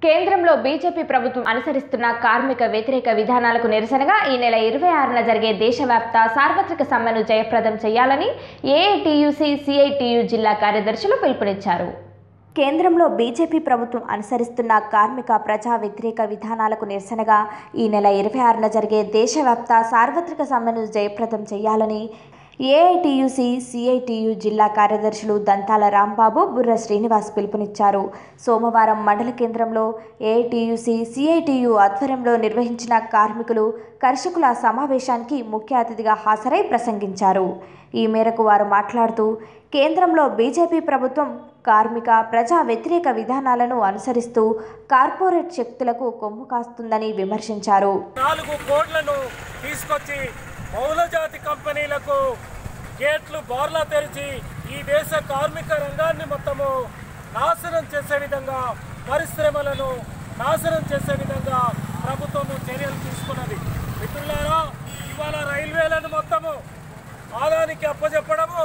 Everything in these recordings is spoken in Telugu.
కేంద్రంలో బీజేపీ ప్రభుత్వం అనుసరిస్తున్న కార్మిక వ్యతిరేక విధానాలకు నిరసనగా ఈ నెల ఇరవై ఆరున జరిగే దేశవ్యాప్త సార్వత్రిక సమ్మెను జయప్రదం చేయాలని ఏఐటియుసి సిఐటియు జిల్లా కార్యదర్శులు పిలుపునిచ్చారు కేంద్రంలో బీజేపీ ప్రభుత్వం అనుసరిస్తున్న కార్మిక ప్రజా వ్యతిరేక విధానాలకు నిరసనగా ఈ నెల ఇరవై ఆరున జరిగే దేశవ్యాప్త సార్వత్రిక సమ్మెను జయప్రదం చేయాలని ఏఐటియుసి సిఐటియు జిల్లా కార్యదర్శులు దంతాల రాంబాబు బుర్ర శ్రీనివాస్ పిలుపునిచ్చారు సోమవారం మండల కేంద్రంలో ఏఐటియుసి సిఐటియు ఆధ్వర్యంలో నిర్వహించిన కార్మికులు కర్షకుల సమావేశానికి ముఖ్య అతిథిగా హాజరై ప్రసంగించారు ఈ మేరకు వారు మాట్లాడుతూ కేంద్రంలో బీజేపీ ప్రభుత్వం కార్మిక ప్రజా వ్యతిరేక విధానాలను అనుసరిస్తూ కార్పొరేట్ శక్తులకు కొమ్ము కాస్తుందని విమర్శించారు నాలుగు కోట్లను తీసుకొచ్చి బహుళజాతి కంపెనీలకు గేట్లు బార్లా తెరిచి ఈ దేశ కార్మిక రంగాన్ని మొత్తము నాశనం చేసే విధంగా పరిశ్రమలను నాశనం చేసే విధంగా ప్రభుత్వము చర్యలు తీసుకున్నది మిత్రులారా ఇవాళ రైల్వేలను మొత్తము ఆదానికి అప్పచెప్పడము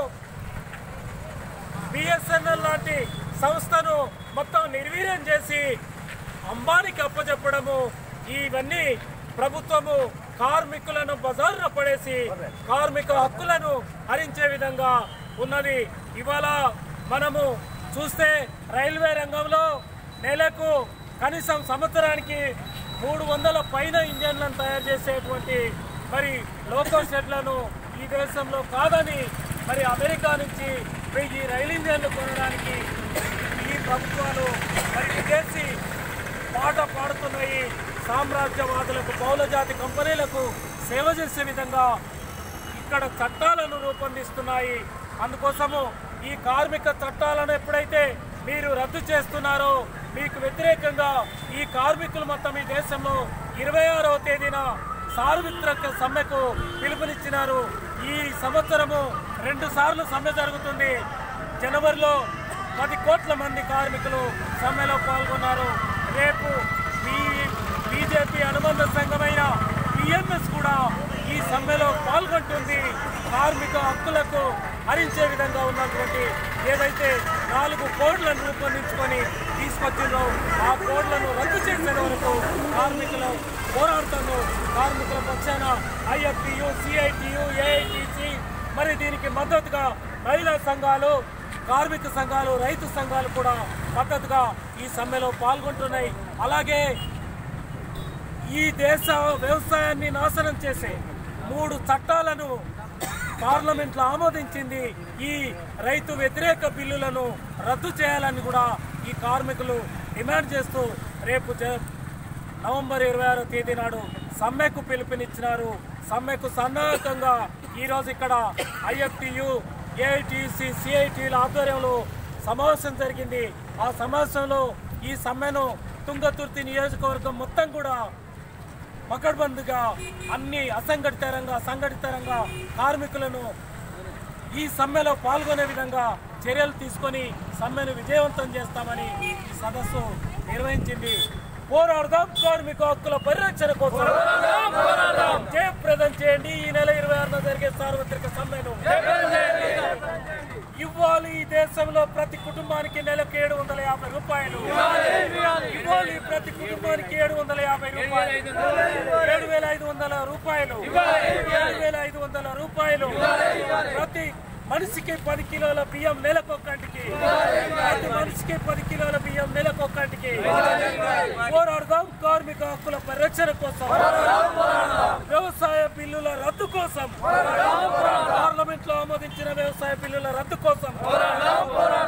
బిఎస్ఎన్ఎల్ లాంటి సంస్థను మొత్తం నిర్వీర్యం చేసి అంబానికి అప్పచెప్పడము ఇవన్నీ ప్రభుత్వము కార్మికులను బజారున పడేసి కార్మిక హక్కులను హరించే విధంగా ఉన్నది ఇవాళ మనము చూస్తే రైల్వే రంగంలో నెలకు కనీసం సంవత్సరానికి మూడు వందల పైన ఇంజన్లను తయారు చేసేటువంటి మరి లోకో షెడ్లను ఈ దేశంలో కాదని మరి అమెరికా నుంచి వెయ్యి రైలు ఇంజన్లు కొనడానికి ఈ ప్రభుత్వాలు మరి విదేశీ పాట పాడుతున్నాయి సామ్రాజ్యవాదులకు బహుళజాతి కంపెనీలకు సేవ చేసే విధంగా ఇక్కడ చట్టాలను రూపొందిస్తున్నాయి అందుకోసము ఈ కార్మిక చట్టాలను ఎప్పుడైతే మీరు రద్దు చేస్తున్నారో మీకు వ్యతిరేకంగా ఈ కార్మికులు మొత్తం ఈ దేశంలో ఇరవై ఆరవ తేదీన సార్వత్రిక సమ్మెకు పిలుపునిచ్చినారు ఈ సంవత్సరము రెండు సార్లు సమ్మె జరుగుతుంది జనవరిలో పది కోట్ల మంది కార్మికులు సమ్మెలో పాల్గొన్నారు రేపు ఈ బీజేపీ అనుబంధ సంఘమైన బిఎంఎస్ కూడా ఈ సమ్మెలో పాల్గొంటుంది కార్మిక హక్కులకు హరించే విధంగా ఉన్నటువంటి ఏదైతే నాలుగు కోడ్లను రూపొందించుకొని తీసుకొచ్చిందో ఆ కోడ్లను రద్దు చేసే వరకు కార్మికులు పోరాడుతాను కార్మికుల పక్షాన ఐఎఫ్టియు సిఐటియు ఏఐటిసి మరి దీనికి మద్దతుగా మహిళా సంఘాలు కార్మిక సంఘాలు రైతు సంఘాలు కూడా మద్దతుగా ఈ సమ్మెలో పాల్గొంటున్నాయి అలాగే ఈ దేశ వ్యవసాయాన్ని నాశనం చేసే మూడు చట్టాలను పార్లమెంట్లో ఆమోదించింది ఈ రైతు వ్యతిరేక బిల్లులను రద్దు చేయాలని కూడా ఈ కార్మికులు డిమాండ్ చేస్తూ రేపు జ- నవంబర్ ఇరవై ఆరో తేదీ నాడు సమ్మెకు పిలుపునిచ్చినారు సమ్మెకు సన్నాహకంగా ఈరోజు ఇక్కడ ఐఎఫ్టియు ఏఐటిసి సిఐటిల ఆధ్వర్యంలో సమావేశం జరిగింది ఆ సమావేశంలో ఈ సమ్మెను తుంగతుర్తి నియోజకవర్గం మొత్తం కూడా పకడ్బందీగా అన్ని అసంఘటిత రంగ సంఘటిత రంగ కార్మికులను ఈ సమ్మెలో పాల్గొనే విధంగా చర్యలు తీసుకొని సమ్మెను విజయవంతం చేస్తామని ఈ సదస్సు నిర్వహించింది పోరాడదాం కార్మిక హక్కుల పరిరక్షణ కోసం జయప్రదం చేయండి ఈ నెల ఇరవై ఆరున జరిగే సార్వత్రిక సమ్మెను ఇవ్వాలి ఈ దేశంలో ప్రతి కుటుంబానికి నెలకు ఏడు వందల యాభై రూపాయలు ఇవ్వాలి ప్రతి కుటుంబానికి ఏడు వందల యాభై రూపాయలు ఏడు వేల ఐదు వందల రూపాయలు ఏడు వేల ఐదు వందల రూపాయలు ప్రతి మనిషికి పది కిలోల బియ్యం నెలకొక్కటికి ప్రతి మనిషికి పది కిలోల బియ్యం నెలకొక్కటికి పోరాడదాం కార్మిక హక్కుల పరిరక్షణ కోసం వ్యవసాయ బిల్లుల రద్దు కోసం పార్లమెంట్ లో ఆమోదించిన వ్యవసాయ బిల్లుల రద్దు కోసం